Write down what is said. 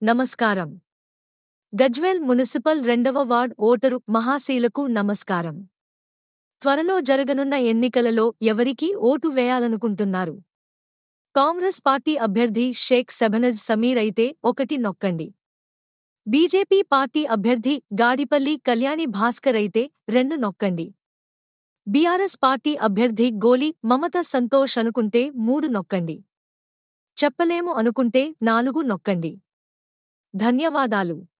నమస్కారం గజ్వేల్ మున్సిపల్ రెండవ ward voter మహాశీలకు నమస్కారం త్వరలో జరగనున్న ఎన్నికలలో ఎవరికి ఓటు వేయాలనుకుంటున్నారు కాంగ్రెస్ పార్టీ అభ్యర్థి షేక్ సెబనజ్ సమీర్ అయితే ఒకటి నొక్కండి బీజేపీ పార్టీ అభ్యర్థి గాడిపల్లి కళ్యాణి భాస్కర్ అయితే రెండు నొక్కండి బీఆర్ఎస్ పార్టీ అభ్యర్థి గోలి మమత సంతోష్ అనుకుంటే మూడు నొక్కండి చెప్పలేము అనుకుంటే నాలుగు నొక్కండి ధన్యవాదాలు